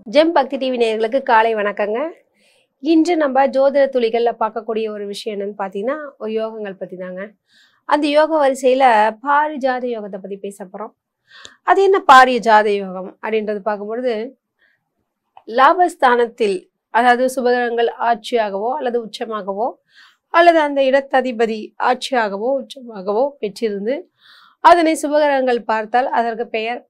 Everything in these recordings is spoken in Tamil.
ஜெம் பக்தி டிவி நேயர்களுக்கு காலை வணக்கங்க இன்று நம்ம ஜோதிட துளிகளில் பார்க்கக்கூடிய ஒரு விஷயம் என்னன்னு பார்த்தீங்கன்னா ஒரு யோகங்கள் பற்றி தாங்க அந்த யோக வரிசையில் பாரிஜாத யோகத்தை பற்றி பேச போகிறோம் அது என்ன பாரிஜாத யோகம் அப்படின்றது பார்க்கும்பொழுது லாபஸ்தானத்தில் அதாவது சுபகிரகங்கள் ஆட்சியாகவோ அல்லது உச்சமாகவோ அல்லது அந்த இடத்ததிபதி ஆட்சியாகவோ உச்சமாகவோ பெற்றிருந்து அதனை சுபகிரகங்கள் பார்த்தால் அதற்கு பெயர்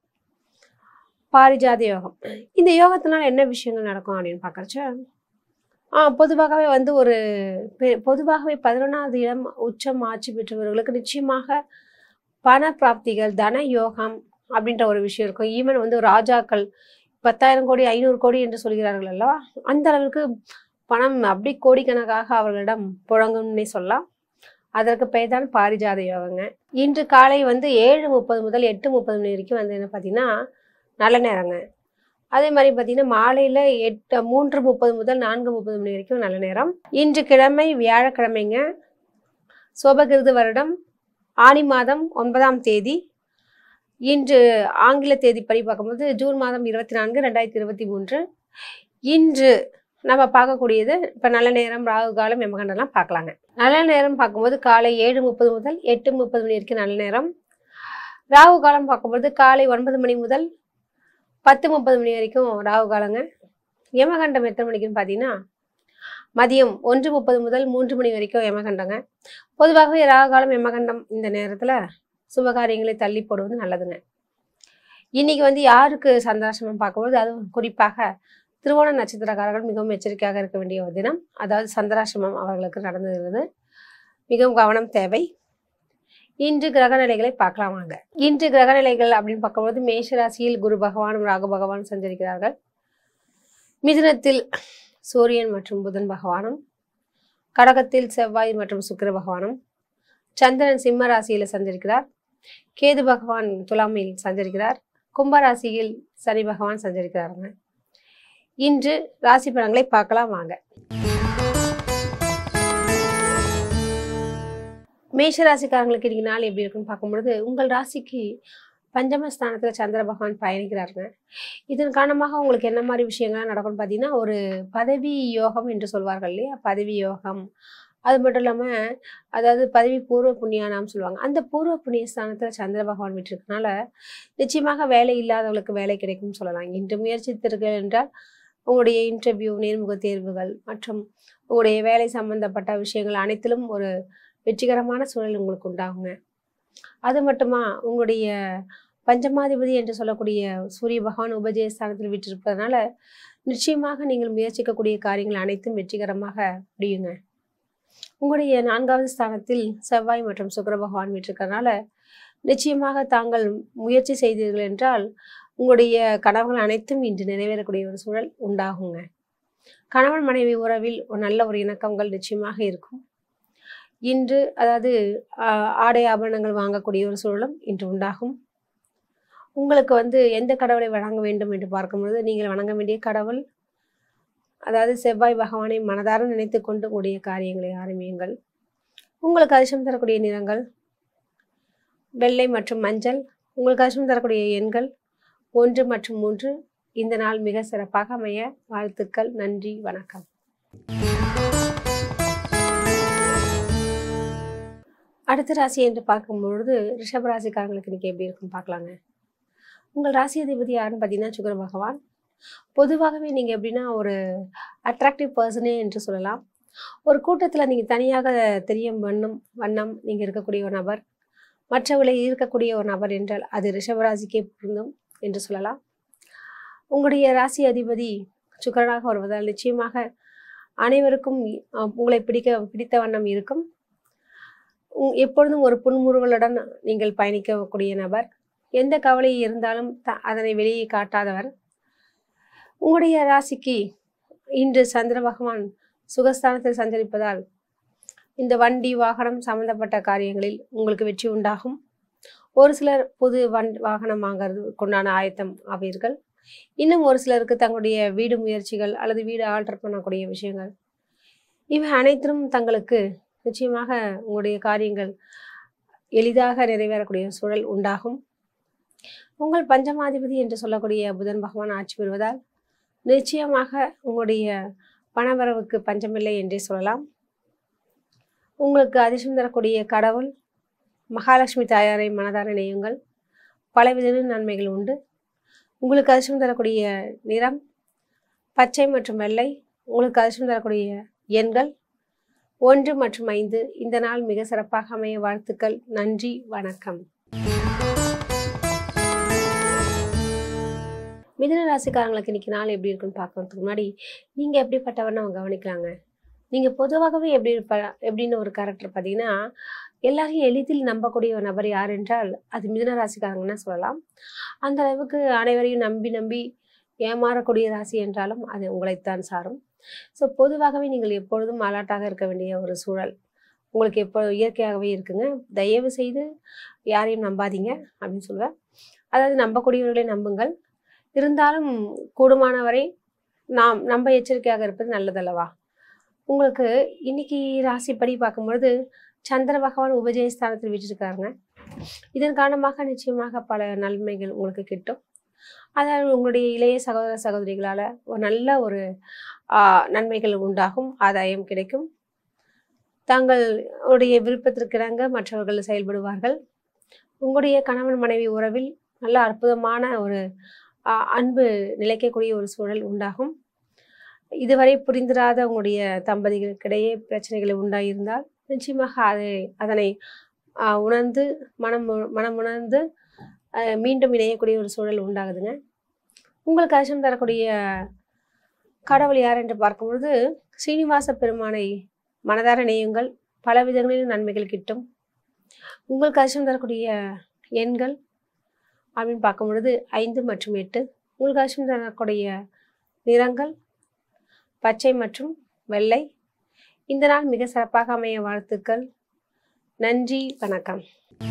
பாரிஜாத யோகம் இந்த யோகத்தினால என்ன விஷயங்கள் நடக்கும் அப்படின்னு பார்க்கறச்ச ஆ பொதுவாகவே வந்து ஒரு பெ- பொதுவாகவே பதினொன்றாவது இடம் உச்சம் ஆட்சி பெற்றவர்களுக்கு நிச்சயமாக பண பிராப்திகள் தன யோகம் அப்படின்ற ஒரு விஷயம் இருக்கும் ஈவன் வந்து ராஜாக்கள் பத்தாயிரம் கோடி ஐநூறு கோடி என்று சொல்கிறார்கள் அல்லவா அந்த அளவுக்கு பணம் அப்படி கோடிக்கணக்காக அவர்களிடம் புழங்கும்னே சொல்லலாம் அதற்கு பெயர் தான் பாரிஜாத யோகங்க இன்று காலை வந்து ஏழு முப்பது முதல் எட்டு முப்பது மணி வரைக்கும் வந்து என்ன பார்த்தீங்கன்னா நல்ல நேரங்க அதே மாதிரி பார்த்தீங்கன்னா மாலையில் எட்டு மூன்று முப்பது முதல் நான்கு முப்பது மணி வரைக்கும் நல்ல நேரம் இன்று கிழமை வியாழக்கிழமைங்க சோபகிருது வருடம் ஆனி மாதம் ஒன்பதாம் தேதி இன்று ஆங்கில தேதிப்படி பார்க்கும்போது ஜூன் மாதம் இருபத்தி நான்கு ரெண்டாயிரத்தி இருபத்தி மூன்று இன்று நம்ம பார்க்கக்கூடியது இப்போ நல்ல நேரம் ராகு காலம் எமகண்டெல்லாம் பார்க்கலாங்க நல்ல நேரம் பார்க்கும்போது காலை ஏழு முப்பது முதல் எட்டு முப்பது மணி வரைக்கும் நல்ல நேரம் ராகு காலம் பார்க்கும்போது காலை ஒன்பது மணி முதல் பத்து முப்பது மணி வரைக்கும் ராகு காலங்க யமகண்டம் எத்தனை மணிக்குன்னு பார்த்தீங்கன்னா மதியம் ஒன்று முப்பது முதல் மூன்று மணி வரைக்கும் யமகண்டங்க பொதுவாகவே ராகு காலம் யமகண்டம் இந்த நேரத்தில் சுபகாரியங்களை தள்ளி போடுவது நல்லதுங்க இன்னைக்கு வந்து யாருக்கு சந்திராசிரமம் பார்க்கும்போது அதுவும் குறிப்பாக திருவோண நட்சத்திரக்காரர்கள் மிகவும் எச்சரிக்கையாக இருக்க வேண்டிய ஒரு தினம் அதாவது சந்திராசிரமம் அவர்களுக்கு நடந்துகிறது மிகவும் கவனம் தேவை இன்று கிரக நிலைகளை பார்க்கலாம் வாங்க இன்று கிரக நிலைகள் அப்படின்னு பார்க்கும்போது மேஷ ராசியில் குரு பகவானும் ராகு பகவானும் சஞ்சரிக்கிறார்கள் மிதுனத்தில் சூரியன் மற்றும் புதன் பகவானும் கடகத்தில் செவ்வாய் மற்றும் சுக்கிர பகவானும் சந்திரன் சிம்ம ராசியில சஞ்சரிக்கிறார் கேது பகவான் துலாமில் சஞ்சரிக்கிறார் கும்ப ராசியில் சனி பகவான் சஞ்சரிக்கிறாருங்க இன்று ராசி பலன்களை பார்க்கலாம் வாங்க மேஷ ராசிக்காரங்களுக்கு இன்னைக்கு நாள் எப்படி இருக்குன்னு பார்க்கும்பொழுது உங்கள் ராசிக்கு பஞ்சமஸ்தானத்தில் சந்திர பகவான் பயணிக்கிறாருங்க இதன் காரணமாக உங்களுக்கு என்ன மாதிரி விஷயங்கள்லாம் நடக்கும்னு பார்த்தீங்கன்னா ஒரு பதவி யோகம் என்று சொல்வார்கள் இல்லையா பதவி யோகம் அது மட்டும் இல்லாமல் அதாவது பதவி பூர்வ புண்ணியானாம் சொல்லுவாங்க அந்த பூர்வ புண்ணிய ஸ்தானத்தில் சந்திர பகவான் விட்டிருக்கனால நிச்சயமாக வேலை இல்லாதவங்களுக்கு வேலை கிடைக்கும்னு சொல்லலாம் இன்று முயற்சித்தீர்கள் என்றால் உங்களுடைய இன்டர்வியூ நேர்முக தேர்வுகள் மற்றும் உங்களுடைய வேலை சம்பந்தப்பட்ட விஷயங்கள் அனைத்திலும் ஒரு வெற்றிகரமான சூழல் உங்களுக்கு உண்டாகுங்க அது மட்டுமா உங்களுடைய பஞ்சமாதிபதி என்று சொல்லக்கூடிய சூரிய பகவான் உபஜயஸ்தானத்தில் விட்டிருப்பதனால நிச்சயமாக நீங்கள் முயற்சிக்கக்கூடிய காரியங்கள் அனைத்தும் வெற்றிகரமாக முடியுங்க உங்களுடைய நான்காவது ஸ்தானத்தில் செவ்வாய் மற்றும் சுக்கிர பகவான் விட்டிருக்கறனால நிச்சயமாக தாங்கள் முயற்சி செய்தீர்கள் என்றால் உங்களுடைய கனவுகள் அனைத்தும் இன்று நிறைவேறக்கூடிய ஒரு சூழல் உண்டாகுங்க கணவன் மனைவி உறவில் ஒரு நல்ல ஒரு இணக்கங்கள் நிச்சயமாக இருக்கும் இன்று அதாவது ஆஹ், ஆடை ஆபரணங்கள் வாங்கக்கூடிய ஒரு சூழலும் இன்று உண்டாகும் உங்களுக்கு வந்து எந்த கடவுளை வணங்க வேண்டும் என்று பார்க்கும்பொழுது நீங்கள் வணங்க வேண்டிய கடவுள் அதாவது செவ்வாய் பகவானை மனதார நினைத்து கொண்டு உங்களுடைய காரியங்களை ஆரம்பியுங்கள் உங்களுக்கு அதிர்ஷ்டம் தரக்கூடிய நிறங்கள் வெள்ளை மற்றும் மஞ்சள் உங்களுக்கு அதிர்ஷ்டம் தரக்கூடிய எண்கள் ஒன்று மற்றும் மூன்று இந்த நாள் மிக சிறப்பாக அமைய வாழ்த்துக்கள் நன்றி வணக்கம் அடுத்த ராசி என்று பார்க்கும்பொழுது ரிஷப ராசிக்காரங்களுக்கு இன்னைக்கு எப்படி இருக்குன்னு பார்க்கலாங்க உங்கள் ராசி அதிபதி யாருன்னு பார்த்தீங்கன்னா சுக்கர பகவான் பொதுவாகவே நீங்கள் எப்படின்னா ஒரு அட்ராக்டிவ் பர்சனே என்று சொல்லலாம் ஒரு கூட்டத்தில் நீங்கள் தனியாக தெரியும் வண்ணம் வண்ணம் நீங்கள் இருக்கக்கூடிய ஒரு நபர் மற்றவர்களை ஈர்க்கக்கூடிய ஒரு நபர் என்றால் அது ரிஷபராசிக்கே பொருந்தும் என்று சொல்லலாம் உங்களுடைய ராசி அதிபதி சுக்கரனாக வருவதால் நிச்சயமாக அனைவருக்கும் அஹ், உங்களை பிடிக்க பிடித்த வண்ணம் இருக்கும் உ- எப்பொழுதும் ஒரு புன்முறுவலுடன் நீங்கள் பயணிக்கக்கூடிய நபர் எந்த கவலை இருந்தாலும் த அதனை வெளியே காட்டாதவர் உங்களுடைய ராசிக்கு இன்று சந்திர பகவான் சுகஸ்தானத்தில் சஞ்சரிப்பதால் இந்த வண்டி வாகனம் சம்பந்தப்பட்ட காரியங்களில் உங்களுக்கு வெற்றி உண்டாகும் ஒரு சிலர் புது வண் வாகனம் வாங்குறதுக்குண்டான ஆயத்தம் ஆவீர்கள் இன்னும் ஒரு சிலருக்கு தங்களுடைய வீடு முயற்சிகள் அல்லது வீடு ஆல்டர் பண்ணக்கூடிய விஷயங்கள் இவை அனைத்திலும் தங்களுக்கு நிச்சயமாக உங்களுடைய காரியங்கள் எளிதாக நிறைவேறக்கூடிய சூழல் உண்டாகும் உங்கள் பஞ்சமாதிபதி என்று சொல்லக்கூடிய புதன் பகவான் ஆட்சி பெறுவதால் நிச்சயமாக உங்களுடைய பணவரவுக்கு பஞ்சமில்லை என்றே சொல்லலாம் உங்களுக்கு அதிர்ஷ்டம் தரக்கூடிய கடவுள் மகாலட்சுமி தாயாரை மனதார நினையுங்கள் பலவித நன்மைகள் உண்டு உங்களுக்கு அதிர்ஷ்டம் தரக்கூடிய நிறம் பச்சை மற்றும் வெள்ளை உங்களுக்கு அதிர்ஷ்டம் தரக்கூடிய எண்கள் ஒன்று மற்றும் ஐந்து இந்த நாள் மிக சிறப்பாக அமைய வாழ்த்துக்கள் நன்றி வணக்கம் மிதுன ராசிக்காரங்களுக்கு இன்னைக்கு நாள் எப்படி இருக்குன்னு பார்க்கறதுக்கு முன்னாடி நீங்கள் எப்படிப்பட்டவர்னு அவங்க கவனிக்கலாங்க நீங்கள் பொதுவாகவே எப்படி இருப்ப எப்படின்னு ஒரு கேரக்டர் பார்த்தீங்கன்னா எல்லாரையும் எளிதில் நம்பக்கூடிய ஒரு நபர் யார் என்றால் அது மிதுன ராசிக்காரங்கன்னு சொல்லலாம் அந்த அளவுக்கு அனைவரையும் நம்பி நம்பி ஏமாறக்கூடிய ராசி என்றாலும் அது உங்களைத்தான் சாரும் ஸோ பொதுவாகவே நீங்கள் எப்பொழுதும் அலர்ட்டாக இருக்க வேண்டிய ஒரு சூழல் உங்களுக்கு எப்போ இயற்கையாகவே இருக்குங்க தயவு செய்து யாரையும் நம்பாதீங்க அப்படின்னு சொல்லுவேன் அதாவது நம்பக்கூடியவர்களை நம்புங்கள் இருந்தாலும் கூடுமானவரை நாம் நம்ம எச்சரிக்கையாக இருப்பது நல்லதல்லவா உங்களுக்கு இன்னைக்கு ராசிப்படி பார்க்கும்பொழுது சந்திர பகவான் உபஜயஸ்தானத்தில் வீற்றிருக்காருங்க இதன் காரணமாக நிச்சயமாக பல நன்மைகள் உங்களுக்கு கிட்டும் அதாவது உங்களுடைய இளைய சகோதர சகோதரிகளால் ஒரு நல்ல ஒரு ஆஹ், நன்மைகள் உண்டாகும் ஆதாயம் கிடைக்கும் தங்களுடைய விருப்பத்திற்கிணங்க மற்றவர்கள் செயல்படுவார்கள் உங்களுடைய கணவன் மனைவி உறவில் நல்ல அற்புதமான ஒரு ஆஹ், அன்பு நிலைக்கக்கூடிய ஒரு சூழல் உண்டாகும் இதுவரை புரிந்திராத உங்களுடைய தம்பதிகளுக்கிடையே பிரச்சனைகள் உண்டாயிருந்தால் நிச்சயமாக அதை அதனை ஆஹ், உணர்ந்து மனம் உ- மனம் உணர்ந்து ஆஹ், மீண்டும் இணையக்கூடிய ஒரு சூழல் உண்டாகுதுங்க உங்களுக்கு அதிர்ஷ்டம் தரக்கூடிய கடவுள் யார் என்று பார்க்கும்பொழுது ஸ்ரீனிவாச பெருமானை மனதார நினையுங்கள் பல விதங்களிலும் நன்மைகள் கிட்டும் உங்களுக்கு அதிர்ஷ்டம் தரக்கூடிய எண்கள் அப்படின்னு பார்க்கும் பொழுது ஐந்து மற்றும் எட்டு உங்களுக்கு அதிர்ஷ்டம் தரக்கூடிய நிறங்கள் பச்சை மற்றும் வெள்ளை இந்த நாள் மிக சிறப்பாக அமைய வாழ்த்துக்கள் நன்றி வணக்கம்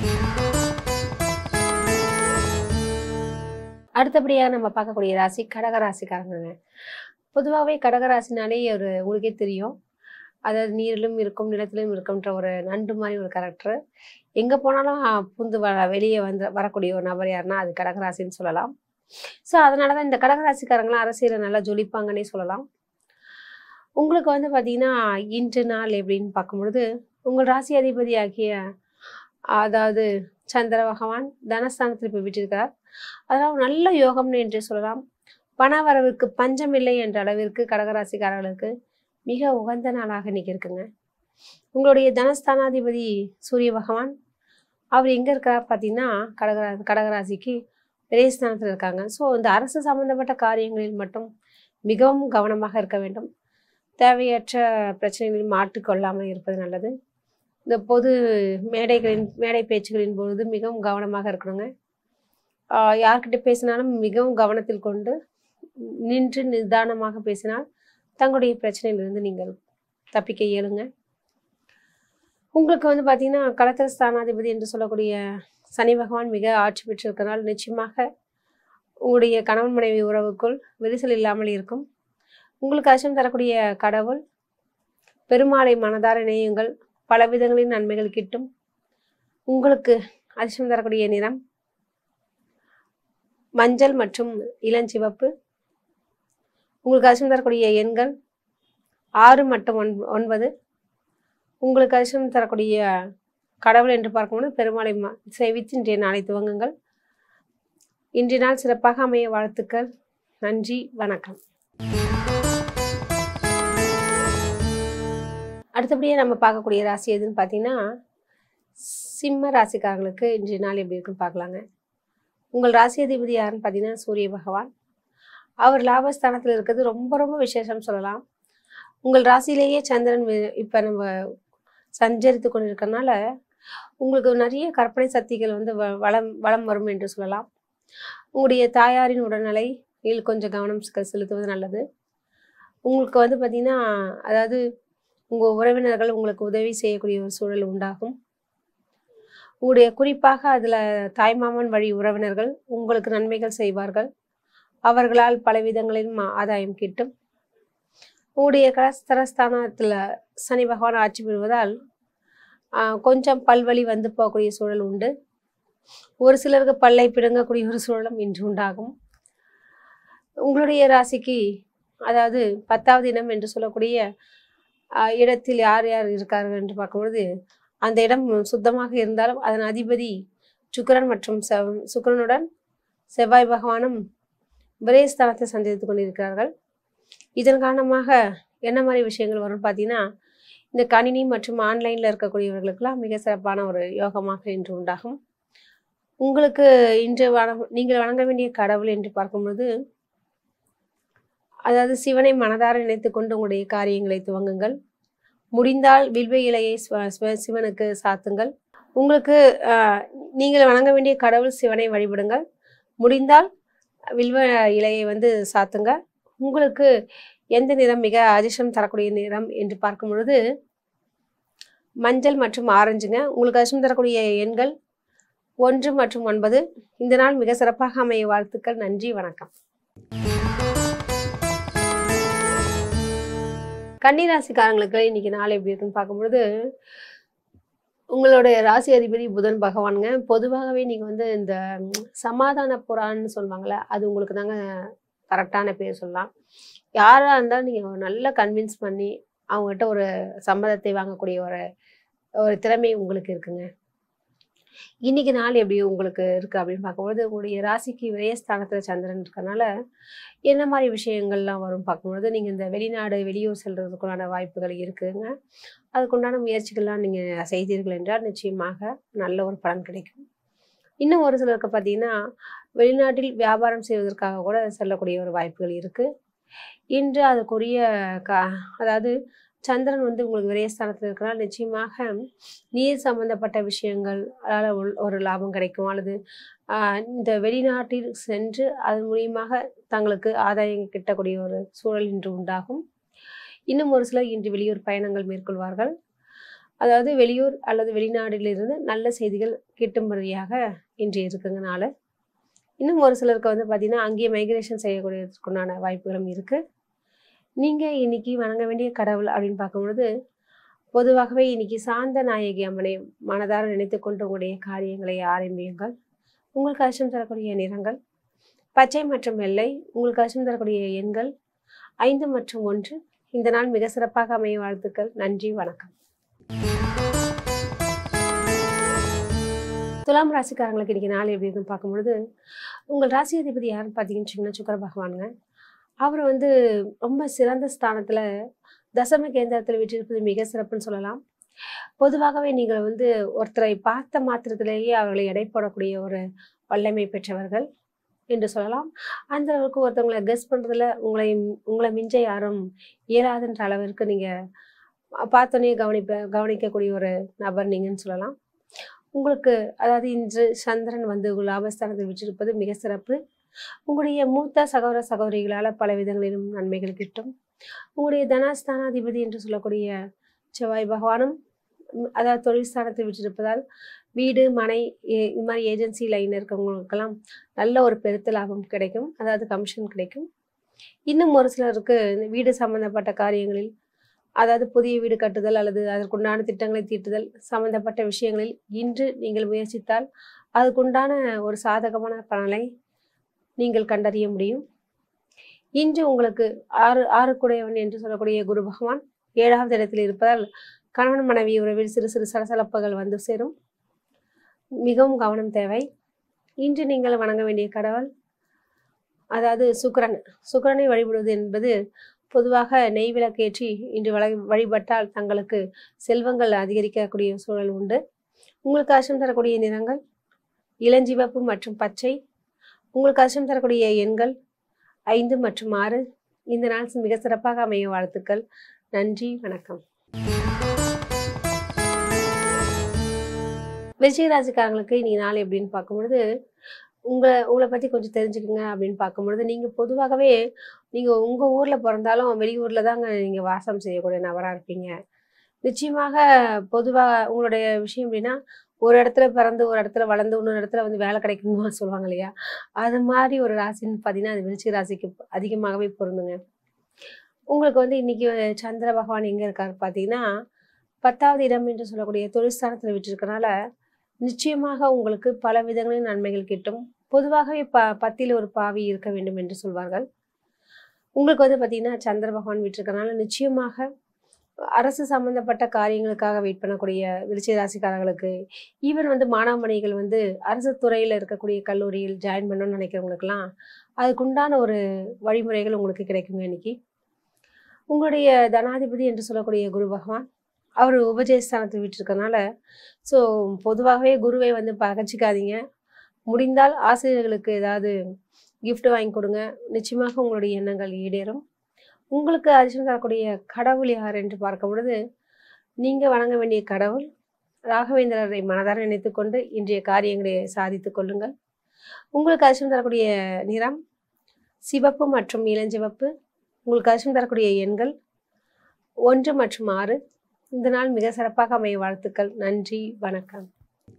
அடுத்தபடியாக நம்ம பார்க்கக்கூடிய ராசி கடக ராசிக்காரங்க பொதுவாகவே கடகராசினாலே ஒரு உங்களுக்கே தெரியும் அதாவது நீரிலும் இருக்கும் நிலத்திலும் இருக்கும்ன்ற ஒரு நண்டு மாதிரி ஒரு கேரக்டர் எங்கே போனாலும் புந்து வ வெளியே வந்து வரக்கூடிய ஒரு நபர் யாருன்னா அது கடகராசின்னு சொல்லலாம் ஸோ அதனால தான் இந்த கடகராசிக்காரங்களாம் அரசியலில் நல்லா ஜொலிப்பாங்கன்னே சொல்லலாம் உங்களுக்கு வந்து பார்த்தீங்கன்னா இன்று நாள் எப்படின்னு பார்க்கும்பொழுது உங்கள் ராசி அதிபதி ஆகிய அதாவது சந்திர பகவான் தனஸ்தானத்தில் போய் விட்டிருக்கார் அதனால் ஒரு நல்ல யோகம்னு என்று சொல்லலாம் பண வரவுக்கு பஞ்சம் இல்லை என்ற அளவிற்கு கடகராசிக்காரர்களுக்கு மிக உகந்த நாளாக இன்னைக்கு இருக்குங்க உங்களுடைய தனஸ்தானாதிபதி சூரிய பகவான் அவர் எங்கே இருக்கிறார் பார்த்தீங்கன்னா கடகரா கடகராசிக்கு விரயஸ்தானத்தில் இருக்காங்க ஸோ இந்த அரசு சம்பந்தப்பட்ட காரியங்களில் மட்டும் மிகவும் கவனமாக இருக்க வேண்டும் தேவையற்ற பிரச்சனைகளில் மாட்டிக்கொள்ளாமல் இருப்பது நல்லது இந்த பொது மேடைகளின் மேடை பேச்சுகளின் பொழுது மிகவும் கவனமாக இருக்கணுங்க ஆஹ் யார்கிட்ட பேசினாலும் மிகவும் கவனத்தில் கொண்டு நின்று நிதானமாக பேசினால் தங்களுடைய பிரச்சனையிலிருந்து நீங்கள் தப்பிக்க இயலுங்க உங்களுக்கு வந்து பார்த்தீங்கன்னா களத்திர ஸ்தானாதிபதி என்று சொல்லக்கூடிய சனி பகவான் மிக ஆட்சி பெற்றிருக்கிறனால் நிச்சயமாக உங்களுடைய கணவன் மனைவி உறவுக்குள் விரிசல் இல்லாமல் இருக்கும் உங்களுக்கு அச்சம் தரக்கூடிய கடவுள் பெருமாளை மனதார இணையுங்கள் பல விதங்களின் நன்மைகள் கிட்டும் உங்களுக்கு அதிர்ஷ்டம் தரக்கூடிய நிறம் மஞ்சள் மற்றும் இளஞ்சிவப்பு உங்களுக்கு அதிர்ஷ்டம் தரக்கூடிய எண்கள் ஆறு மற்றும் ஒன் ஒன்பது உங்களுக்கு அதிர்ஷ்டம் தரக்கூடிய கடவுள் என்று பார்க்கும்போது பெருமாளை ம- சேவித்து இன்றைய நாளை துவங்குங்கள் இன்றைய நாள் சிறப்பாக அமைய வாழ்த்துக்கள் நன்றி வணக்கம் அடுத்தபடியாக நம்ம பார்க்கக்கூடிய ராசி எதுன்னு பார்த்தீங்கன்னா சிம்ம ராசிக்காரங்களுக்கு இன்றைய நாள் எப்படி இருக்குன்னு பார்க்கலாங்க உங்கள் ராசி அதிபதி யாருன்னு பார்த்தீங்கன்னா சூரிய பகவான் அவர் லாபஸ்தானத்தில் இருக்கிறது ரொம்ப ரொம்ப விசேஷம் சொல்லலாம் உங்கள் ராசியிலேயே சந்திரன் இப்போ நம்ம சஞ்சரித்து கொண்டிருக்கறனால உங்களுக்கு நிறைய கற்பனை சக்திகள் வந்து வ- வளம் வளம் வரும் என்று சொல்லலாம் உங்களுடைய தாயாரின் உடல்நிலையில் கொஞ்சம் கவனம் செ- செலுத்துவது நல்லது உங்களுக்கு வந்து பார்த்திங்கன்னா அதாவது உங்கள் உறவினர்கள் உங்களுக்கு உதவி செய்யக்கூடிய ஒரு சூழல் உண்டாகும் உங்களுடைய குறிப்பாக அதில் தாய்மாமன் வழி உறவினர்கள் உங்களுக்கு நன்மைகள் செய்வார்கள் அவர்களால் பல விதங்களிலும் ஆதாயம் கிட்டும் உங்களுடைய கலஸ்தரஸ்தானத்தில் சனி பகவான் ஆட்சி பெறுவதால் ஆஹ், கொஞ்சம் பல்வலி வந்து போகக்கூடிய சூழல் உண்டு ஒரு சிலருக்கு பல்லை பிடுங்கக்கூடிய ஒரு சூழலும் இன்று உண்டாகும் உங்களுடைய ராசிக்கு அதாவது பத்தாவது இடம் என்று சொல்லக்கூடிய ஆஹ், இடத்தில் யார் யார் இருக்கார்கள் என்று பார்க்கும்பொழுது அந்த இடம் சுத்தமாக இருந்தாலும் அதன் அதிபதி சுக்கிரன் மற்றும் செவ் சுக்கிரனுடன் செவ்வாய் பகவானும் விரயஸ்தானத்தை சந்தித்துக் கொண்டிருக்கிறார்கள் இதன் காரணமாக என்ன மாதிரி விஷயங்கள் வரும்னு பார்த்தீங்கன்னா இந்த கணினி மற்றும் ஆன்லைனில் இருக்கக்கூடியவர்களுக்கெல்லாம் மிக சிறப்பான ஒரு யோகமாக இன்று உண்டாகும் உங்களுக்கு இன்று வணங்க நீங்கள் வணங்க வேண்டிய கடவுள் என்று பார்க்கும்போது அதாவது சிவனை மனதார நினைத்து கொண்டு உங்களுடைய காரியங்களை துவங்குங்கள் முடிந்தால் வில்வ இலையை சிவ- சிவ- சிவனுக்கு சாத்துங்கள் உங்களுக்கு ஆஹ், நீங்கள் வணங்க வேண்டிய கடவுள் சிவனை வழிபடுங்கள் முடிந்தால் வில்வ இலையை வந்து சாத்துங்க உங்களுக்கு எந்த நிறம் மிக அதிர்ஷ்டம் தரக்கூடிய நிறம் என்று பார்க்கும் பொழுது மஞ்சள் மற்றும் ஆரஞ்சுங்க உங்களுக்கு அதிர்ஷ்டம் தரக்கூடிய எண்கள் ஒன்று மற்றும் ஒன்பது இந்த நாள் மிக சிறப்பாக அமைய வாழ்த்துக்கள் நன்றி வணக்கம் கன்னிராசிக்காரங்களுக்கு இன்னைக்கு நாள் எப்படி இருக்குன்னு பார்க்கும்பொழுது உங்களுடைய ராசி அதிபதி புதன் பகவானுங்க பொதுவாகவே நீங்கள் வந்து இந்த ம், சமாதான புறான்னு சொல்லுவாங்கள்ல அது உங்களுக்கு தாங்க கரெக்டான பேர் சொல்லலாம் யாராக இருந்தாலும் நீங்கள் நல்லா கன்வின்ஸ் பண்ணி அவங்ககிட்ட ஒரு சம்மதத்தை வாங்கக்கூடிய ஒரு ஒரு திறமை உங்களுக்கு இருக்குங்க இன்னைக்கு நாள் எப்படி உங்களுக்கு இருக்கு அப்படின்னு பார்க்கும்போது உங்களுடைய ராசிக்கு விரயஸ்தானத்தில் சந்திரன் இருக்கறனால என்ன மாதிரி விஷயங்கள்லாம் வரும் பார்க்கும்பொழுது நீங்கள் இந்த வெளிநாடு வெளியூர் செல்றதுக்குள்ளான வாய்ப்புகள் இருக்குங்க அதுக்குண்டான முயற்சிகள்லாம் நீங்கள் செய்தீர்கள் என்றால் நிச்சயமாக நல்ல ஒரு பலன் கிடைக்கும் இன்னும் ஒரு சிலருக்கு பார்த்தீங்கன்னா வெளிநாட்டில் வியாபாரம் செய்வதற்காக கூட செல்லக்கூடிய ஒரு வாய்ப்புகள் இருக்குது இன்று அதுக்குரிய கா அதாவது சந்திரன் வந்து உங்களுக்கு விரயஸ்தானத்தில் இருக்கிறனால நிச்சயமாக நீர் சம்பந்தப்பட்ட விஷயங்கள் அதால் ஒரு லாபம் கிடைக்கும் அல்லது ஆஹ், இந்த வெளிநாட்டில் சென்று அதன் மூலியமாக தங்களுக்கு ஆதாயம் கிட்டக்கூடிய ஒரு சூழல் இன்று உண்டாகும் இன்னும் ஒரு சிலர் இன்று வெளியூர் பயணங்கள் மேற்கொள்வார்கள் அதாவது வெளியூர் அல்லது வெளிநாட்டிலிருந்து நல்ல செய்திகள் கிட்டும்படியாக இன்று இருக்குங்க நாள் இன்னும் ஒரு சிலருக்கு வந்து பார்த்திங்கன்னா அங்கேயே மைக்ரேஷன் செய்யக்கூடியதுக்குண்டான வாய்ப்புகளும் இருக்குது நீங்கள் இன்னைக்கு வணங்க வேண்டிய கடவுள் அப்படின்னு பார்க்கும்பொழுது பொதுவாகவே இன்னைக்கு சாந்த நாயகி அம்மனை மனதார நினைத்து கொண்டு உங்களுடைய காரியங்களை ஆரம்பியுங்கள் உங்களுக்கு அச்சம் தரக்கூடிய நிறங்கள் பச்சை மற்றும் வெள்ளை உங்களுக்கு அச்சம் தரக்கூடிய எண்கள் ஐந்து மற்றும் ஒன்று இந்த நாள் மிக சிறப்பாக அமைய வாழ்த்துக்கள் நன்றி வணக்கம் துலாம் ராசிக்காரங்களுக்கு இன்னைக்கு நாள் எப்படி இருக்குன்னு பார்க்கும்பொழுது உங்கள் ராசி அதிபதி யாருன்னு பார்த்தீங்கன்னு வச்சுக்கோங்களேன் சுக்கர பகவானுங்க அவர் வந்து ரொம்ப சிறந்த ஸ்தானத்தில் தசம கேந்திரத்தில் விட்டிருப்பது மிக சிறப்புன்னு சொல்லலாம் பொதுவாகவே நீங்கள் வந்து ஒருத்தரை பார்த்த மாத்திரத்திலேயே அவர்களை எடை போடக்கூடிய ஒரு வல்லமை பெற்றவர்கள் என்று சொல்லலாம் அந்த அளவுக்கு ஒருத்தவங்களை கெஸ் பண்ணுறதுல உங்களை உங்களை மிஞ்ச யாரும் இயலாதுன்ற அளவிற்கு நீங்கள் பார்த்தோன்னே கவனிப்ப கவனிக்கக்கூடிய ஒரு நபர் நீங்கன்னு சொல்லலாம் உங்களுக்கு அதாவது இன்று சந்திரன் வந்து உங்கள் லாபஸ்தானத்தில் விட்டிருப்பது மிக சிறப்பு உங்களுடைய மூத்த சகோதர சகோதரிகளால் பல விதங்களிலும் நன்மைகள் கிட்டும் உங்களுடைய தனஸ்தானாதிபதி என்று சொல்லக்கூடிய செவ்வாய் பகவானும் ம், அதாவது தொழில் ஸ்தானத்தில் விட்டிருப்பதால் வீடு மனை ஏ- இது மாதிரி ஏஜென்சி லைன் இருக்கவங்களுக்கெல்லாம் நல்ல ஒரு பெருத்த லாபம் கிடைக்கும் அதாவது கமிஷன் கிடைக்கும் இன்னும் ஒரு சிலருக்கு இந்த வீடு சம்பந்தப்பட்ட காரியங்களில் அதாவது புதிய வீடு கட்டுதல் அல்லது அதற்குண்டான திட்டங்களை தீட்டுதல் சம்பந்தப்பட்ட விஷயங்களில் இன்று நீங்கள் முயற்சித்தால் அதுக்குண்டான ஒரு சாதகமான பலனை நீங்கள் கண்டறிய முடியும் இன்று உங்களுக்கு ஆறு ஆறுக்குடையவன் என்று சொல்லக்கூடிய குரு பகவான் ஏழாவது இடத்தில் இருப்பதால் கணவன் மனைவி உறவில் சிறு சிறு சலசலப்புகள் வந்து சேரும் மிகவும் கவனம் தேவை இன்று நீங்கள் வணங்க வேண்டிய கடவுள் அதாவது சுக்கிரன் சுக்கிரனை வழிபடுவது என்பது பொதுவாக நெய் விளக்கேற்றி இன்று வழி வழிபட்டால் தங்களுக்கு செல்வங்கள் அதிகரிக்கக்கூடிய சூழல் உண்டு உங்களுக்கு அச்சம் தரக்கூடிய நிறங்கள் இளஞ்சிவப்பு மற்றும் பச்சை உங்களுக்கு அச்சம் தரக்கூடிய எண்கள் ஐந்து மற்றும் ஆறு இந்த நாள் மிக சிறப்பாக அமைய வாழ்த்துக்கள் நன்றி வணக்கம் விஜயராசிக்காரங்களுக்கு இன்னைக்கு நாள் எப்படின்னு பார்க்கும்பொழுது உங்களை உங்களை பற்றி கொஞ்சம் தெரிஞ்சுக்கங்க அப்படின்னு பார்க்கும்பொழுது நீங்கள் பொதுவாகவே நீங்கள் உங்கள் ஊரில் பிறந்தாலும் வெளியூரில் தாங்க நீங்கள் வாசம் செய்யக்கூடிய நபராக இருப்பீங்க நிச்சயமாக பொதுவாக உங்களுடைய விஷயம் எப்படின்னா ஒரு இடத்துல பிறந்து ஒரு இடத்துல வளர்ந்து இன்னொரு இடத்துல வந்து வேலை கிடைக்கணுமா சொல்லுவாங்க இல்லையா அது மாதிரி ஒரு ராசின்னு பார்த்தீங்கன்னா அது விருச்சிக ராசிக்கு அதிகமாகவே பொருந்துங்க உங்களுக்கு வந்து இன்னைக்கு சந்திர பகவான் எங்கே இருக்காரு பார்த்தீங்கன்னா பத்தாவது இடம் என்று சொல்லக்கூடிய தொழிற்ஸ்தானத்தில் விட்டுருக்கனால நிச்சயமாக உங்களுக்கு பல விதங்களில் நன்மைகள் கிட்டும் பொதுவாகவே ப பத்தில் ஒரு பாவி இருக்க வேண்டும் என்று சொல்வார்கள் உங்களுக்கு வந்து பார்த்தீங்கன்னா சந்திர பகவான் விட்டுருக்கனால நிச்சயமாக அரசு சம்பந்தப்பட்ட காரியங்களுக்காக வெயிட் பண்ணக்கூடிய விருச்சிக ராசிக்காரர்களுக்கு ஈவன் வந்து மாணவமணிகள் வந்து அரசு துறையில் இருக்கக்கூடிய கல்லூரியில் ஜாயின் பண்ணணும்னு நினைக்கிறவங்களுக்கெல்லாம் அதுக்குண்டான ஒரு வழிமுறைகள் உங்களுக்கு கிடைக்குங்க இன்னைக்கு உங்களுடைய தனாதிபதி என்று சொல்லக்கூடிய குரு பகவான் அவர் உபஜயஸ்தானத்தை விட்டுருக்கனால ஸோ பொதுவாகவே குருவை வந்து பகச்சிக்காதீங்க முடிந்தால் ஆசிரியர்களுக்கு ஏதாவது gift வாங்கி கொடுங்க நிச்சயமாக உங்களுடைய எண்ணங்கள் ஈடேறும் உங்களுக்கு அதிர்ஷ்டம் தரக்கூடிய கடவுள் யார் என்று பார்க்கும் பொழுது நீங்கள் வணங்க வேண்டிய கடவுள் ராகவேந்திரரை மனதார நினைத்துக்கொண்டு இன்றைய காரியங்களை சாதித்துக் கொள்ளுங்கள் உங்களுக்கு அதிர்ஷ்டம் தரக்கூடிய நிறம் சிவப்பு மற்றும் இளஞ்சிவப்பு உங்களுக்கு அதிர்ஷ்டம் தரக்கூடிய எண்கள் ஒன்று மற்றும் ஆறு இந்த நாள் மிக சிறப்பாக அமைய வாழ்த்துக்கள் நன்றி வணக்கம்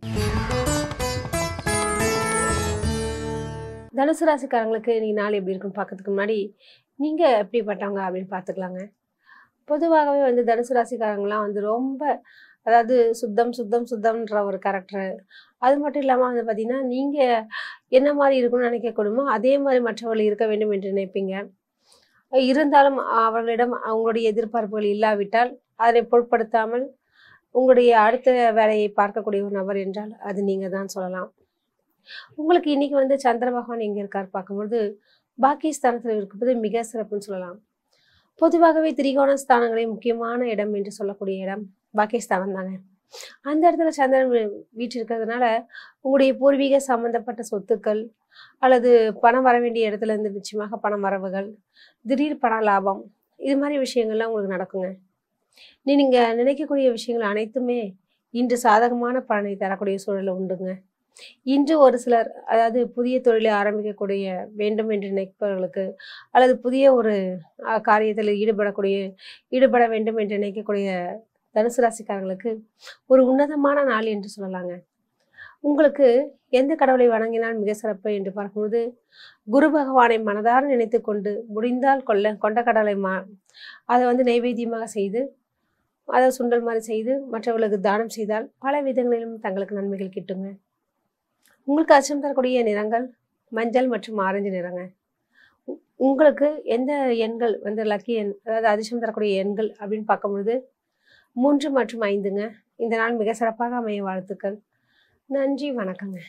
தனுசு ராசிக்காரங்களுக்கு இன்னைக்கு நாள் எப்படி இருக்குன்னு பார்க்கறதுக்கு முன்னாடி நீங்கள் எப்படிப்பட்டவங்க அப்படின்னு பார்த்துக்கலாங்க பொதுவாகவே வந்து தனுசு ராசிக்காரங்களாம் வந்து ரொம்ப அதாவது சுத்தம் சுத்தம் சுத்தம்ன்ற ஒரு கேரக்டர் அது மட்டும் இல்லாமல் வந்து பார்த்தீங்கன்னா நீங்கள் என்ன மாதிரி இருக்கணும்னு நினைக்கக்கூடுமோ அதே மாதிரி மற்றவர்கள் இருக்க வேண்டும் என்று நினைப்பீங்க இருந்தாலும் அவர்களிடம் அவங்களுடைய எதிர்பார்ப்புகள் இல்லாவிட்டால் அதனை பொருட்படுத்தாமல் உங்களுடைய அடுத்த வேலையை பார்க்கக்கூடிய ஒரு நபர் என்றால் அது நீங்கள் தான் சொல்லலாம் உங்களுக்கு இன்னைக்கு வந்து சந்திர பகவான் எங்கே இருக்கார் பார்க்கும்போது பாக்கிய ஸ்தானத்தில் இருக்கும்போது மிக சிறப்புன்னு சொல்லலாம் பொதுவாகவே திரிகோண ஸ்தானங்களே முக்கியமான இடம் என்று சொல்லக்கூடிய இடம் பாக்கியஸ்தானம் தாங்க அந்த இடத்துல சந்திரன் வீ- வீற்றிருக்கிறதுனால உங்களுடைய பூர்வீக சம்பந்தப்பட்ட சொத்துக்கள் அல்லது பணம் வர வேண்டிய இடத்துல இருந்து நிச்சயமாக பணம் வரவுகள் திடீர் பண லாபம் இது மாதிரி விஷயங்கள்லாம் உங்களுக்கு நடக்குங்க நீ நீங்கள் நினைக்கக்கூடிய விஷயங்கள் அனைத்துமே இன்று சாதகமான பலனை தரக்கூடிய சூழல் உண்டுங்க இன்று ஒரு சிலர் அதாவது புதிய தொழிலை ஆரம்பிக்கக்கூடிய வேண்டும் என்று நினைப்பவர்களுக்கு அல்லது புதிய ஒரு அஹ், காரியத்தில் ஈடுபடக்கூடிய ஈடுபட வேண்டும் என்று நினைக்கக்கூடிய தனுசு ராசிக்காரங்களுக்கு ஒரு உன்னதமான நாள் என்று சொல்லலாங்க உங்களுக்கு எந்த கடவுளை வணங்கினால் மிக சிறப்பு என்று பார்க்கும்போது குரு பகவானை மனதார நினைத்து கொண்டு முடிந்தால் கொள்ள கொண்ட கடலை மா அதை வந்து நைவேத்தியமாக செய்து அதை சுண்டல் மாதிரி செய்து மற்றவர்களுக்கு தானம் செய்தால் பல விதங்களிலும் தங்களுக்கு நன்மைகள் கிட்டுங்க உங்களுக்கு அச்சம் தரக்கூடிய நிறங்கள் மஞ்சள் மற்றும் ஆரஞ்சு நிறங்க உ- உங்களுக்கு எந்த எண்கள் வந்து லக்கி எண் அதாவது அதிர்ஷ்டம் தரக்கூடிய எண்கள் அப்படின்னு பார்க்கும்பொழுது மூன்று மற்றும் ஐந்துங்க இந்த நாள் மிக சிறப்பாக அமைய வாழ்த்துக்கள் நன்றி வணக்கங்க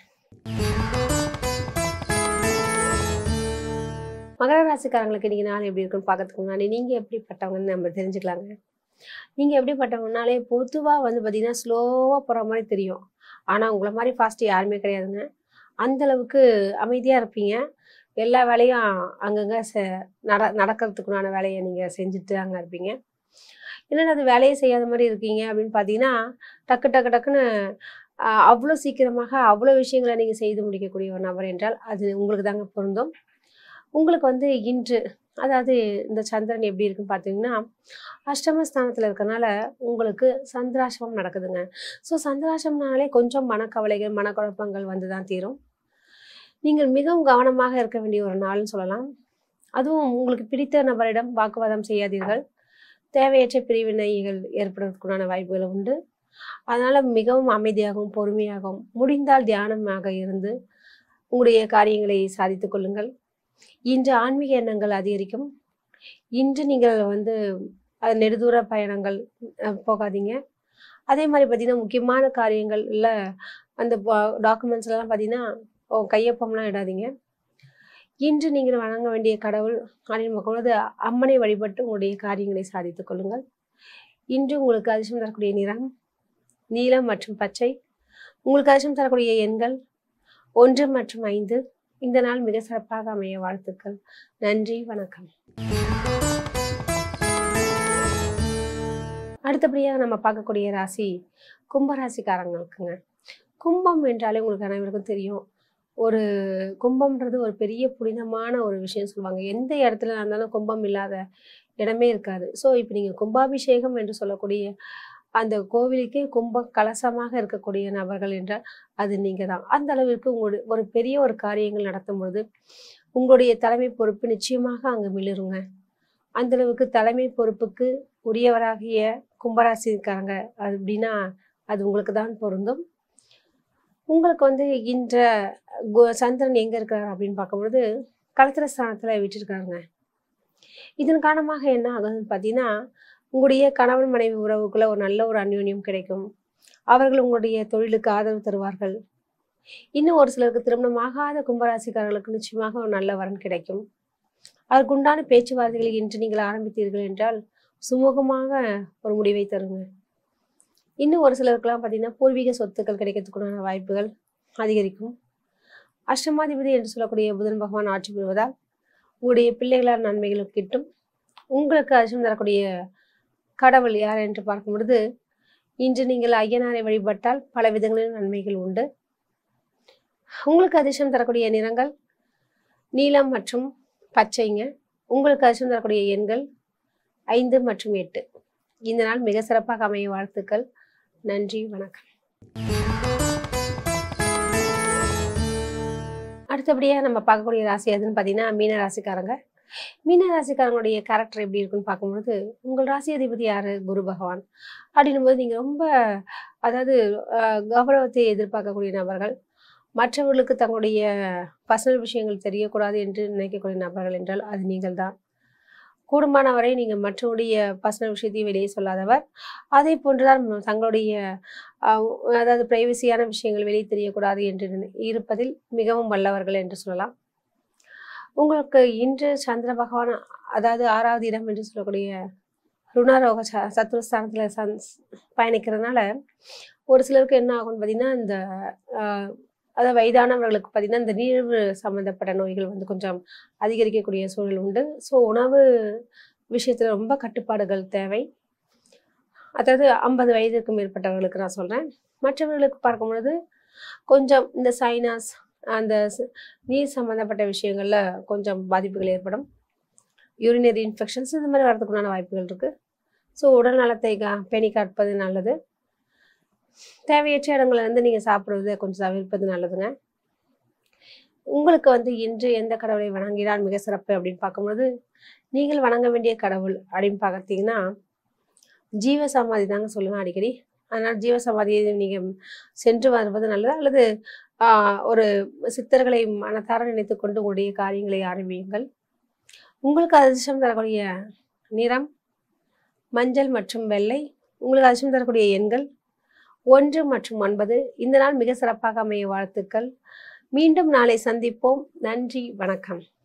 மகர ராசிக்காரங்களுக்கு இன்னைக்கு நாள் எப்படி இருக்குன்னு பார்க்கறதுக்கு முன்னாடி நீங்கள் எப்படிப்பட்டவங்கன்னு நம்ம தெரிஞ்சுக்கலாங்க நீங்கள் எப்படிப்பட்டவங்கனாலே பொதுவாக வந்து பார்த்தீங்கன்னா ஸ்லோவாக போகிற மாதிரி தெரியும் ஆனால் உங்களை மாதிரி ஃபாஸ்ட் யாருமே கிடையாதுங்க அந்த அளவுக்கு அமைதியாக இருப்பீங்க எல்லா வேலையும் அங்கங்கே செ நட நடக்கிறதுக்குண்டான வேலையை நீங்கள் செஞ்சுட்டு அங்கே இருப்பீங்க என்னடா அது வேலையை செய்யாத மாதிரி இருக்கீங்க அப்படின்னு பார்த்தீங்கன்னா டக்கு டக்கு டக்குன்னு ஆஹ், அவ்வளோ சீக்கிரமாக அவ்வளோ விஷயங்களை நீங்கள் செய்து முடிக்கக்கூடிய ஒரு நபர் என்றால் அது உங்களுக்கு தாங்க பொருந்தும் உங்களுக்கு வந்து இன்று அதாவது இந்த சந்திரன் எப்படி இருக்குன்னு பார்த்தீங்கன்னா அஷ்டமஸ்தானத்தில் இருக்கறனால உங்களுக்கு சந்திராசிரமம் நடக்குதுங்க ஸோ சந்திராசிரமம்னாலே கொஞ்சம் மனக்கவலைகள் மனக்குழப்பங்கள் வந்து தான் தீரும் நீங்கள் மிகவும் கவனமாக இருக்க வேண்டிய ஒரு நாள்னு சொல்லலாம் அதுவும் உங்களுக்கு பிடித்த நபரிடம் வாக்குவாதம் செய்யாதீர்கள் தேவையற்ற பிரிவினைகள் ஏற்படுறதுக்குண்டான வாய்ப்புகள் உண்டு அதனால மிகவும் அமைதியாகவும் பொறுமையாகவும் முடிந்தால் தியானமாக இருந்து உங்களுடைய காரியங்களை சாதித்துக் கொள்ளுங்கள் இன்று ஆன்மீக எண்ணங்கள் அதிகரிக்கும் இன்று நீங்கள் வந்து அஹ், நெடுதூர பயணங்கள் அஹ், போகாதீங்க அதே மாதிரி பார்த்தீங்கன்னா முக்கியமான காரியங்கள் இல்லை அந்த டாக்குமெண்ட்ஸ் எல்லாம் பார்த்தீங்கன்னா ஓ, கையொப்பம்லாம் இடாதீங்க இன்று நீங்கள் வணங்க வேண்டிய கடவுள் அப்படின்னு பார்க்கும்போது அம்மனை வழிபட்டு உங்களுடைய காரியங்களை சாதித்துக் கொள்ளுங்கள் இன்று உங்களுக்கு அதிர்ஷ்டம் தரக்கூடிய நிறம் நீலம் மற்றும் பச்சை உங்களுக்கு அதிர்ஷ்டம் தரக்கூடிய எண்கள் ஒன்று மற்றும் ஐந்து இந்த நாள் மிக சிறப்பாக அமைய வாழ்த்துக்கள் நன்றி வணக்கம் அடுத்தபடியாக நம்ம பார்க்கக்கூடிய ராசி கும்பராசிக்காரங்களுக்குங்க கும்பம் என்றாலே உங்களுக்கு அனைவருக்கும் தெரியும் ஒரு கும்பம்ன்றது ஒரு பெரிய புனிதமான ஒரு விஷயம் சொல்லுவாங்க எந்த இடத்துல இருந்தாலும் கும்பம் இல்லாத இடமே இருக்காது ஸோ இப்போ நீங்கள் கும்பாபிஷேகம் என்று சொல்லக்கூடிய அந்த கோவிலுக்கே கும்ப கலசமாக இருக்கக்கூடிய நபர்கள் என்றால் அது நீங்கள் தான் அந்த அளவிற்கு உங்களுடைய ஒரு பெரிய ஒரு காரியங்கள் நடத்தும் பொழுது உங்களுடைய தலைமை பொறுப்பு நிச்சயமாக அங்கே மிளிருங்க அந்த அளவுக்கு தலைமை பொறுப்புக்கு உரியவராகிய கும்பராசிக்காரங்க அது அப்படின்னா அது உங்களுக்கு தான் பொருந்தும் உங்களுக்கு வந்து இன்ற கு- சந்திரன் எங்க இருக்கிறார் அப்படின்னு பார்க்கும்பொழுது கலத்திர ஸ்தானத்துல விட்டிருக்காருங்க இதன் காரணமாக என்ன ஆகுதுன்னு பார்த்தீங்கன்னா உங்களுடைய கணவன் மனைவி உறவுக்குள்ள ஒரு நல்ல ஒரு அந்யோன்யம் கிடைக்கும் அவர்கள் உங்களுடைய தொழிலுக்கு ஆதரவு தருவார்கள் இன்னும் ஒரு சிலருக்கு திருமணமாகாத கும்பராசிக்காரர்களுக்கு நிச்சயமாக ஒரு நல்ல வரன் கிடைக்கும் அதற்குண்டான பேச்சுவார்த்தைகளை இன்று நீங்கள் ஆரம்பித்தீர்கள் என்றால் சுமூகமாக ஒரு முடிவை தருங்க இன்னும் ஒரு சிலருக்குலாம் பார்த்தீங்கன்னா பூர்வீக சொத்துக்கள் கிடைக்கிறதுக்குண்டான வாய்ப்புகள் அதிகரிக்கும் அஷ்டமாதிபதி என்று சொல்லக்கூடிய புதன் பகவான் ஆட்சி பெறுவதால் உங்களுடைய பிள்ளைகளால் நன்மைகள் கிட்டும் உங்களுக்கு அதிர்ஷ்டம் தரக்கூடிய கடவுள் யார் என்று பார்க்கும் பொழுது இன்று நீங்கள் ஐயனாரை வழிபட்டால் பல விதங்களில் நன்மைகள் உண்டு உங்களுக்கு அதிர்ஷ்டம் தரக்கூடிய நிறங்கள் நீலம் மற்றும் பச்சைங்க உங்களுக்கு அதிர்ஷ்டம் தரக்கூடிய எண்கள் ஐந்து மற்றும் எட்டு இந்த நாள் மிக சிறப்பாக அமைய வாழ்த்துக்கள் நன்றி வணக்கம் அடுத்தபடியாக நம்ம பார்க்கக்கூடிய ராசி எதுன்னு பார்த்தீங்கன்னா மீன ராசிக்காரங்க மீன ராசிக்காரங்களுடைய கேரக்டர் எப்படி இருக்குன்னு பார்க்கும்பொழுது உங்கள் ராசி அதிபதி யாரு குரு பகவான் அப்படின்னும் போது நீங்கள் ரொம்ப அதாவது அஹ், கௌரவத்தை எதிர்பார்க்கக்கூடிய நபர்கள் மற்றவர்களுக்கு தங்களுடைய பர்சனல் விஷயங்கள் தெரியக்கூடாது என்று நினைக்கக்கூடிய நபர்கள் என்றால் அது நீங்கள் தான் கூடுமானவரை நீங்கள் மற்றவருடைய பர்சனல் விஷயத்தையும் வெளியே சொல்லாதவர் அதே போன்றுதான் தங்களுடைய ஆஹ், அதாவது பிரைவசியான விஷயங்கள் வெளியே தெரியக்கூடாது என்று நினை- இருப்பதில் மிகவும் வல்லவர்கள் என்று சொல்லலாம் உங்களுக்கு இன்று சந்திர பகவான் அதாவது ஆறாவது இடம் என்று சொல்லக்கூடிய ருணாரோக ச சத்துருஸ்தானத்தில் சந் பயணிக்கிறதுனால ஒரு சிலருக்கு என்ன ஆகும்னு பார்த்தீங்கன்னா இந்த ஆஹ், அதாவது வயதானவர்களுக்கு பார்த்தீங்கன்னா இந்த நீரிழிவு சம்மந்தப்பட்ட நோய்கள் வந்து கொஞ்சம் அதிகரிக்கக்கூடிய சூழல் உண்டு ஸோ உணவு விஷயத்தில் ரொம்ப கட்டுப்பாடுகள் தேவை அதாவது ஐம்பது வயதுக்கு மேற்பட்டவர்களுக்கு நான் சொல்கிறேன் மற்றவர்களுக்கு பார்க்கும் பொழுது கொஞ்சம் இந்த சைனாஸ் அந்த ஸ்- நீர் சம்மந்தப்பட்ட விஷயங்களில் கொஞ்சம் பாதிப்புகள் ஏற்படும் யூரினரி இன்ஃபெக்ஷன்ஸ் இது மாதிரி வரதுக்குண்டான வாய்ப்புகள் இருக்குது ஸோ உடல் நலத்தை கா- பேணி காப்பது நல்லது தேவையற்ற இடங்களை வந்து நீங்கள் சாப்பிட்றத கொஞ்சம் தவிர்ப்பது நல்லதுங்க உங்களுக்கு வந்து இன்று எந்த கடவுளை வணங்கினால் மிக சிறப்பு அப்படின்னு பார்க்கும்போது நீங்கள் வணங்க வேண்டிய கடவுள் அப்படின்னு பார்த்தீங்கன்னா ஜீவ சமாதி தாங்க சொல்லுவேன் அடிக்கடி அதனால் ஜீவ சமாதியை நீங்கள் சென்று வருவது நல்லது அல்லது ஆஹ், ஒரு சித்தர்களை மனதார நினைத்து கொண்டு உங்களுடைய காரியங்களை ஆரம்பியுங்கள் உங்களுக்கு அதிர்ஷ்டம் தரக்கூடிய நிறம் மஞ்சள் மற்றும் வெள்ளை உங்களுக்கு அதிர்ஷ்டம் தரக்கூடிய எண்கள் ஒன்று மற்றும் ஒன்பது இந்த நாள் மிக சிறப்பாக அமைய வாழ்த்துக்கள் மீண்டும் நாளை சந்திப்போம் நன்றி வணக்கம்